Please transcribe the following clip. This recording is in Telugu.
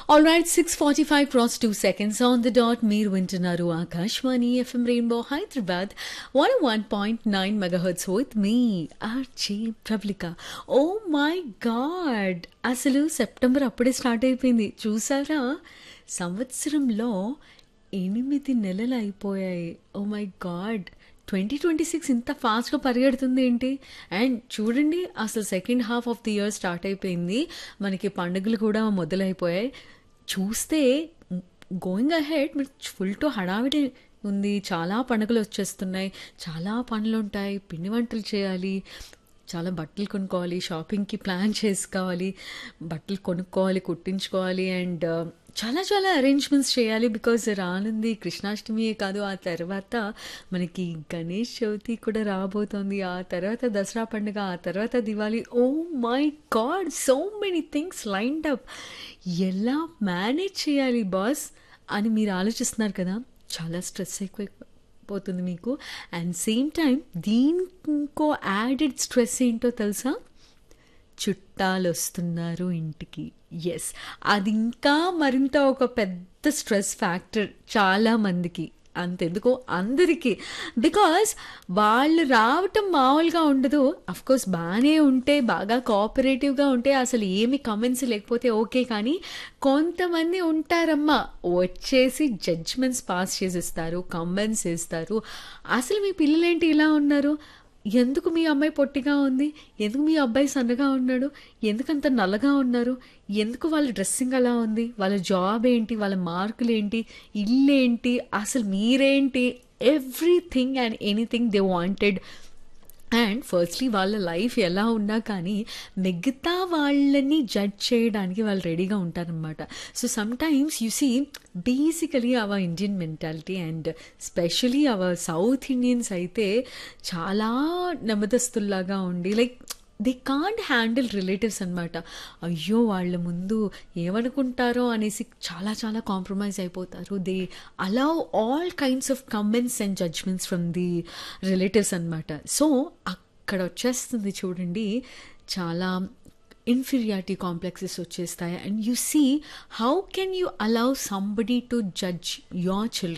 all right six forty five cross two seconds on the dot మీరు వింటున్నారు Akashvani FM rainbow Hyderabad one one point nine megahertz with మీ RJ Prablika oh my god అసలు సెప్టెంబర్ అప్పుడే స్టార్ట్ అయిపోయింది చూసారా సంవత్సరంలో ఎనిమిది నెలలు అయిపోయాయి oh my god twenty twenty six ఇంత ఫాస్ట్గా పరిగెడుతుంది ఏంటి అండ్ చూడండి అసలు second half of the year start అయిపోయింది మనకి పండుగలు కూడా మొదలైపోయాయి చూస్తే గోయింగ్ అహెడ్ మీరు ఫుల్ టు హడావిడి ఉంది చాలా పండుగలు వచ్చేస్తున్నాయి చాలా పనులు ఉంటాయి పిండి వంటలు చేయాలి చాలా బట్టలు కొనుక్కోవాలి షాపింగ్కి ప్లాన్ చేసుకోవాలి బట్టలు కొనుక్కోవాలి కుట్టించుకోవాలి అండ్ చాలా చాలా అరేంజ్మెంట్స్ చేయాలి బికాజ్ రానుంది కృష్ణాష్టమియే కాదు ఆ తర్వాత మనకి గణేష్ చవితి కూడా రాబోతోంది ఆ తర్వాత దసరా పండుగ ఆ తర్వాత Diwali oh my god so many things lined up ఎలా మేనేజ్ చేయాలి బాస్ అని మీరు ఆలోచిస్తున్నారు కదా చాలా స్ట్రెస్ ఎక్కువ పోతుంది మీకు అండ్ సేమ్ టైం దీనికి ఇంకో యాడెడ్ స్ట్రెస్ ఏంటో తెలుసా చుట్టాలు వస్తున్నారు ఇంటికి ఎస్ అది ఇంకా మరింత ఒక పెద్ద స్ట్రెస్ ఫ్యాక్టర్ చాలా మందికి అంతెందుకు అందరికీ బికాస్ వాళ్ళు రావటం మామూలుగా ఉండదు కోర్స్ బాగానే ఉంటే బాగా కోఆపరేటివ్గా ఉంటే అసలు ఏమి కమెంట్స్ లేకపోతే ఓకే కానీ కొంతమంది ఉంటారమ్మా వచ్చేసి జడ్జ్మెంట్స్ పాస్ చేసేస్తారు కమెంట్స్ వేస్తారు అసలు మీ పిల్లలేంటి ఇలా ఉన్నారు ఎందుకు మీ అమ్మాయి పొట్టిగా ఉంది ఎందుకు మీ అబ్బాయి సన్నగా ఉన్నాడు ఎందుకంత నల్లగా ఉన్నారు ఎందుకు వాళ్ళ డ్రెస్సింగ్ అలా ఉంది వాళ్ళ జాబ్ ఏంటి వాళ్ళ మార్కులు ఏంటి ఇల్లు ఏంటి అసలు మీరేంటి everything and anything they wanted and firstly వాళ్ళ లైఫ్ ఎలా ఉన్నా కానీ మిగతా వాళ్ళని జడ్జ్ చేయడానికి వాళ్ళు రెడీగా ఉంటారనమాట so sometimes you see basically our Indian mentality and specially our South Indians అయితే చాలా నెమ్మదస్తుల్లాగా ఉండి like they can't handle relatives అనమాట అయ్యో వాళ్ళ ముందు ఏమనుకుంటారో అనేసి చాలా చాలా కాంప్రమైజ్ అయిపోతారు they allow all kinds of comments and judgements from the relatives అనమాట సో అక్కడ వచ్చేస్తుంది చూడండి చాలా ఇన్ఫీరియారిటీ కాంప్లెక్సెస్ వచ్చేస్తాయి and you see how can you allow somebody to judge your children